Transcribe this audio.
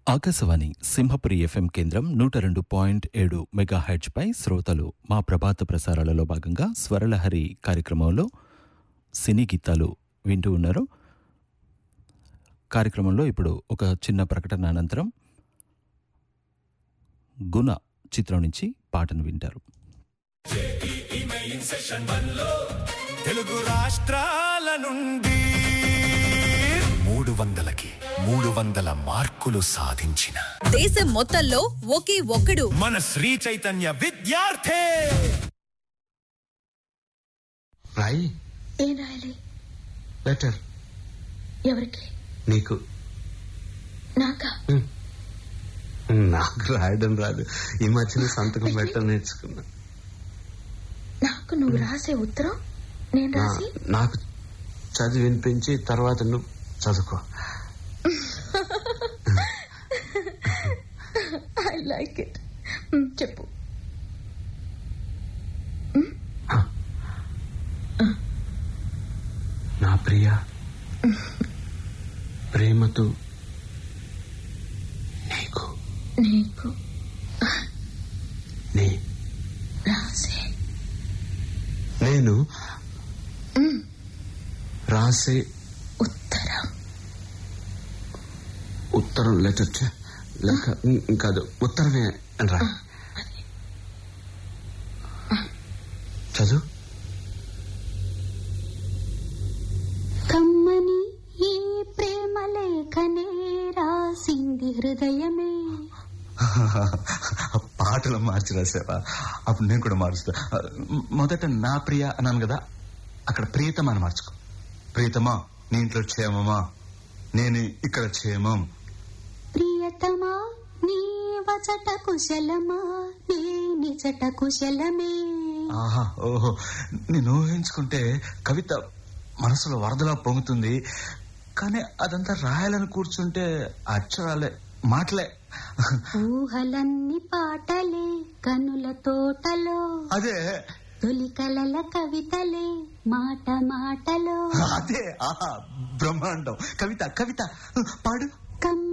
Akashvani Simhapuri FM కేంద్రం నూట రెండు పాయింట్ ఏడు మెగాహెడ్జ్పై శ్రోతలు మా ప్రభాత ప్రసారాలలో భాగంగా స్వరలహరి కార్యక్రమంలో సినీ గీతాలు వింటూ ఉన్నారు కార్యక్రమంలో ఇప్పుడు ఒక చిన్న ప్రకటన అనంతరం గుణ చిత్రం నుంచి పాటను వింటారు తెలుగు రాష్ట్రాల నుండి మూడు వందలకి మూడు వందల మార్కులు సాధించిన దేశం మొత్తంలో ఒకే ఒక్కడు మన శ్రీ చైతన్య విద్యార్థి రాయి ఏం రాయాలి లెటర్ ఎవరికి నీకు నాకా నాకు రాయడం రాదు ఈ మధ్యన సంతకం పెట్టడం నేర్చుకున్నా నాకు నువ్వు రాసే ఉత్తరం నేను నా- రాసి నాకు చదివి వినిపించి తర్వాత నువ్వు చదువుకో ఐ లైక్ ఇట్ చెప్పు నా ప్రియ ప్రేమతో నీకు నీకు నీ రాసే నేను రాసే ఉత్తరం ఉత్తరం లెటర్ చ- లేక ఉం- కాదు ఉత్తరమే అని రా చదువు కమ్మని ఈ ప్రేమ లేఖనే రాసింది హృదయమే పాటలు మార్చి రాసావా అప్పుడు నేను కూడా మారుస్తా మొదట నా ప్రియ అన్నాను కదా అక్కడ ప్రియతమా అని మార్చుకో ప్రియతమా నీ ఇంట్లో క్షేమమా నేను ఇక్కడ క్షేమం ప్రియతమా నీ వచట కుశలమా నీ నిజట కుశలమే ఆహా ఓహో నేను ఊహించుకుంటే కవిత మనసులో వరదలా పొంగుతుంది కానీ అదంతా రాయాలని కూర్చుంటే అక్షరాలే మాటలే ఊహలన్నీ పాటలే కనుల తోటలో అదే తొలి కలల కవితలే మాట మాటలో అదే ఆహా బ్రహ్మాండం కవిత కవిత పాడు కమ్మ